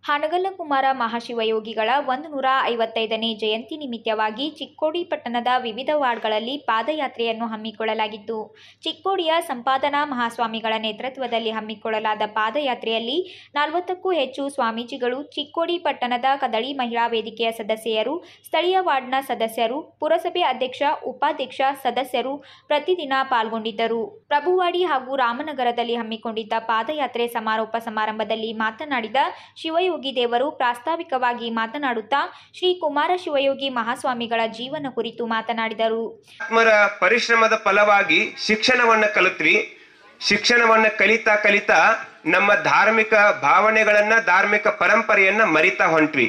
ಹಾನಗಲ್ಲಕುಮಾರ ಮಹಾಶಿವಯೋಗಿಗಳ ಒಂದು ನೂರ ಐವತ್ತೈದನೇ ಜಯಂತಿ ನಿಮಿತ್ತವಾಗಿ ಚಿಕ್ಕೋಡಿ ಪಟ್ಟಣದ ವಿವಿಧ ವಾರ್ಡ್ಗಳಲ್ಲಿ ಪಾದಯಾತ್ರೆಯನ್ನು ಹಮ್ಮಿಕೊಳ್ಳಲಾಗಿತ್ತು ಚಿಕ್ಕೋಡಿಯ ಸಂಪಾದನಾ ಮಹಾಸ್ವಾಮಿಗಳ ನೇತೃತ್ವದಲ್ಲಿ ಹಮ್ಮಿಕೊಳ್ಳಲಾದ ಪಾದಯಾತ್ರೆಯಲ್ಲಿ ನಲವತ್ತಕ್ಕೂ ಹೆಚ್ಚು ಸ್ವಾಮೀಜಿಗಳು ಚಿಕ್ಕೋಡಿ ಪಟ್ಟಣದ ಕದಳಿ ಮಹಿಳಾ ವೇದಿಕೆಯ ಸದಸ್ಯರು ಸ್ಥಳೀಯ ವಾರ್ಡ್ನ ಸದಸ್ಯರು ಪುರಸಭೆ ಅಧ್ಯಕ್ಷ ಉಪಾಧ್ಯಕ್ಷ ಸದಸ್ಯರು ಪ್ರತಿದಿನ ಪಾಲ್ಗೊಂಡಿದ್ದರು ಪ್ರಭುವಾಡಿ ಹಾಗೂ ರಾಮನಗರದಲ್ಲಿ ಹಮ್ಮಿಕೊಂಡಿದ್ದ ಪಾದಯಾತ್ರೆ ಸಮಾರೋಪ ಸಮಾರಂಭದಲ್ಲಿ ಮಾತನಾಡಿದ ಶಿವಯೋಗಿ ದೇವರು ಪ್ರಾಸ್ತಾವಿಕವಾಗಿ ಮಾತನಾಡುತ್ತಾ ಶ್ರೀ ಕುಮಾರ ಶಿವಯೋಗಿ ಮಹಾಸ್ವಾಮಿಗಳ ಜೀವನ ಕುರಿತು ಮಾತನಾಡಿದರು ಆತ್ಮರ ಪರಿಶ್ರಮದ ಫಲವಾಗಿ ಶಿಕ್ಷಣವನ್ನ ಕಲಿತ್ವಿ ಶಿಕ್ಷಣವನ್ನ ಕಲಿತಾ ಕಲಿತಾ ನಮ್ಮ ಧಾರ್ಮಿಕ ಭಾವನೆಗಳನ್ನ ಧಾರ್ಮಿಕ ಪರಂಪರೆಯನ್ನ ಮರಿತಾ ಹೊಂಟ್ವಿ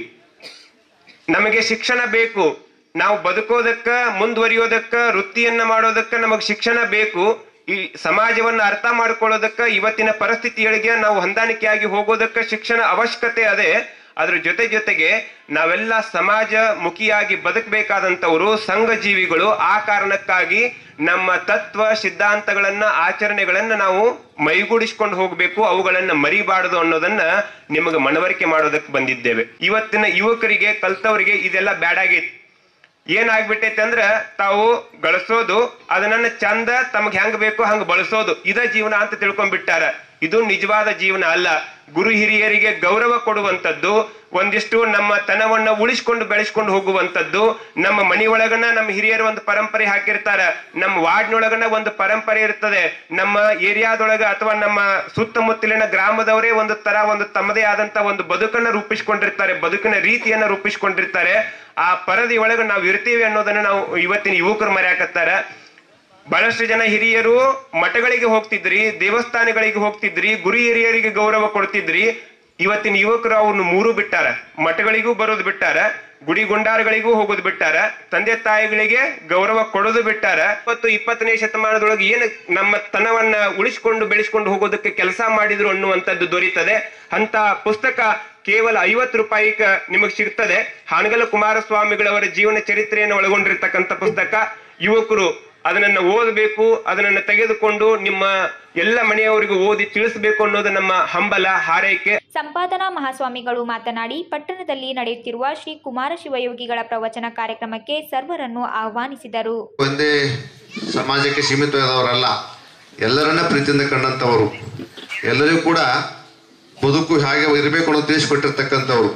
ನಮಗೆ ಶಿಕ್ಷಣ ಬೇಕು ನಾವು ಬದುಕೋದಕ್ಕ ಮುಂದುವರಿಯೋದಕ್ಕ ವೃತ್ತಿಯನ್ನ ಮಾಡೋದಕ್ಕ ನಮಗೆ ಶಿಕ್ಷಣ ಬೇಕು ಈ ಸಮಾಜವನ್ನ ಅರ್ಥ ಮಾಡ್ಕೊಳ್ಳೋದಕ್ಕ ಇವತ್ತಿನ ಪರಿಸ್ಥಿತಿಗಳಿಗೆ ನಾವು ಹೊಂದಾಣಿಕೆಯಾಗಿ ಹೋಗೋದಕ್ಕ ಶಿಕ್ಷಣ ಅವಶ್ಯಕತೆ ಅದೇ ಅದ್ರ ಜೊತೆ ಜೊತೆಗೆ ನಾವೆಲ್ಲ ಸಮಾಜ ಮುಖಿಯಾಗಿ ಬದುಕಬೇಕಾದಂಥವರು ಸಂಘ ಜೀವಿಗಳು ಆ ಕಾರಣಕ್ಕಾಗಿ ನಮ್ಮ ತತ್ವ ಸಿದ್ಧಾಂತಗಳನ್ನ ಆಚರಣೆಗಳನ್ನ ನಾವು ಮೈಗೂಡಿಸ್ಕೊಂಡು ಹೋಗಬೇಕು ಅವುಗಳನ್ನ ಮರಿಬಾರದು ಅನ್ನೋದನ್ನ ನಿಮಗೆ ಮನವರಿಕೆ ಮಾಡೋದಕ್ಕೆ ಬಂದಿದ್ದೇವೆ ಇವತ್ತಿನ ಯುವಕರಿಗೆ ಕಲ್ತವರಿಗೆ ಇದೆಲ್ಲ ಬ್ಯಾಡಾಗೈತಿ ಏನಾಗ್ಬಿಟ್ಟೈತೆ ಅಂದ್ರ ತಾವು ಗಳಿಸೋದು ಅದನ್ನ ಚಂದ ತಮಗ್ ಹೆಂಗ್ ಬೇಕು ಹಂಗ ಬಳಸೋದು ಇದ ಜೀವನ ಅಂತ ತಿಳ್ಕೊಂಡ್ಬಿಟ್ಟಾರ ಇದು ನಿಜವಾದ ಜೀವನ ಅಲ್ಲ ಗುರು ಹಿರಿಯರಿಗೆ ಗೌರವ ಕೊಡುವಂತದ್ದು ಒಂದಿಷ್ಟು ನಮ್ಮ ತನವನ್ನ ಉಳಿಸ್ಕೊಂಡು ಬೆಳೆಸ್ಕೊಂಡು ಹೋಗುವಂತದ್ದು ನಮ್ಮ ಮನೆಯೊಳಗನ ನಮ್ಮ ಹಿರಿಯರು ಒಂದು ಪರಂಪರೆ ಹಾಕಿರ್ತಾರ ನಮ್ಮ ವಾರ್ಡ್ನೊಳಗನ ಒಂದು ಪರಂಪರೆ ಇರ್ತದೆ ನಮ್ಮ ಏರಿಯಾದೊಳಗ ಅಥವಾ ನಮ್ಮ ಸುತ್ತಮುತ್ತಲಿನ ಗ್ರಾಮದವರೇ ಒಂದು ತರ ಒಂದು ತಮ್ಮದೇ ಆದಂತ ಒಂದು ಬದುಕನ್ನ ರೂಪಿಸ್ಕೊಂಡಿರ್ತಾರೆ ಬದುಕಿನ ರೀತಿಯನ್ನ ರೂಪಿಸ್ಕೊಂಡಿರ್ತಾರೆ ಆ ಪರದಿ ಒಳಗೆ ನಾವು ಇರ್ತೀವಿ ಅನ್ನೋದನ್ನ ನಾವು ಇವತ್ತಿನ ಯುವಕರು ಮರ್ಯಾಕತ್ತಾರ ಬಹಳಷ್ಟು ಜನ ಹಿರಿಯರು ಮಠಗಳಿಗೆ ಹೋಗ್ತಿದ್ರಿ ದೇವಸ್ಥಾನಗಳಿಗೆ ಹೋಗ್ತಿದ್ರಿ ಗುರು ಹಿರಿಯರಿಗೆ ಗೌರವ ಕೊಡ್ತಿದ್ರಿ ಇವತ್ತಿನ ಯುವಕರು ಅವ್ರನ್ನ ಮೂರು ಬಿಟ್ಟಾರ ಮಠಗಳಿಗೂ ಬರೋದು ಬಿಟ್ಟಾರ ಗುಡಿ ಗುಂಡಾರಗಳಿಗೂ ಹೋಗೋದು ಬಿಟ್ಟಾರ ತಂದೆ ತಾಯಿಗಳಿಗೆ ಗೌರವ ಕೊಡೋದು ಬಿಟ್ಟಾರ ಮತ್ತು ಇಪ್ಪತ್ತನೇ ಶತಮಾನದೊಳಗೆ ಏನು ನಮ್ಮ ತನವನ್ನ ಉಳಿಸ್ಕೊಂಡು ಬೆಳೆಸ್ಕೊಂಡು ಹೋಗೋದಕ್ಕೆ ಕೆಲಸ ಮಾಡಿದ್ರು ಅನ್ನುವಂಥದ್ದು ದೊರೀತದೆ ಅಂತ ಪುಸ್ತಕ ಕೇವಲ ಐವತ್ತು ರೂಪಾಯಿಗ ನಿಮಗೆ ಸಿಗ್ತದೆ ಹಾನಗಲ ಕುಮಾರಸ್ವಾಮಿಗಳವರ ಜೀವನ ಚರಿತ್ರೆಯನ್ನು ಒಳಗೊಂಡಿರ್ತಕ್ಕಂಥ ಪುಸ್ತಕ ಯುವಕರು ಅದನ್ನ ಓದಬೇಕು ಅದನ್ನ ತೆಗೆದುಕೊಂಡು ನಿಮ್ಮ ಎಲ್ಲ ಮನೆಯವರಿಗೂ ಓದಿ ತಿಳಿಸಬೇಕು ಅನ್ನೋದು ನಮ್ಮ ಹಂಬಲ ಹಾರೈಕೆ ಸಂಪಾದನಾ ಮಹಾಸ್ವಾಮಿಗಳು ಮಾತನಾಡಿ ಪಟ್ಟಣದಲ್ಲಿ ನಡೆಯುತ್ತಿರುವ ಶ್ರೀ ಕುಮಾರ ಶಿವಯೋಗಿಗಳ ಪ್ರವಚನ ಕಾರ್ಯಕ್ರಮಕ್ಕೆ ಸರ್ವರನ್ನು ಆಹ್ವಾನಿಸಿದರು ಒಂದೇ ಸಮಾಜಕ್ಕೆ ಸೀಮಿತವಾದವರಲ್ಲ ಎಲ್ಲರನ್ನ ಪ್ರೀತಿಯಿಂದ ಕಂಡಂಥವರು ಎಲ್ಲರಿಗೂ ಕೂಡ ಬದುಕು ಹಾಗೆ ಇರಬೇಕು ಅನ್ನೋ ತಿಳಿಸಿಕೊಟ್ಟಿರ್ತಕ್ಕಂಥವ್ರು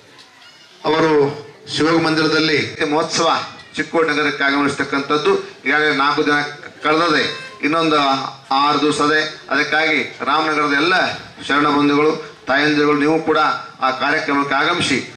ಅವರು ಶಿವಗ ಮಂದಿರದಲ್ಲಿ ಮಹೋತ್ಸವ ಚಿಕ್ಕೋಡಿ ನಗರಕ್ಕೆ ಆಗಮಿಸ್ತಕ್ಕಂಥದ್ದು ಈಗಾಗಲೇ ನಾಲ್ಕು ದಿನ ಕಳೆದದೆ ಇನ್ನೊಂದು ಆರು ದಿವಸದೆ ಅದಕ್ಕಾಗಿ ರಾಮನಗರದ ಎಲ್ಲ ಶರಣ ಬಂಧುಗಳು ತಾಯಂದಿರುಗಳು ನೀವು ಕೂಡ ಆ ಕಾರ್ಯಕ್ರಮಕ್ಕೆ ಆಗಮಿಸಿ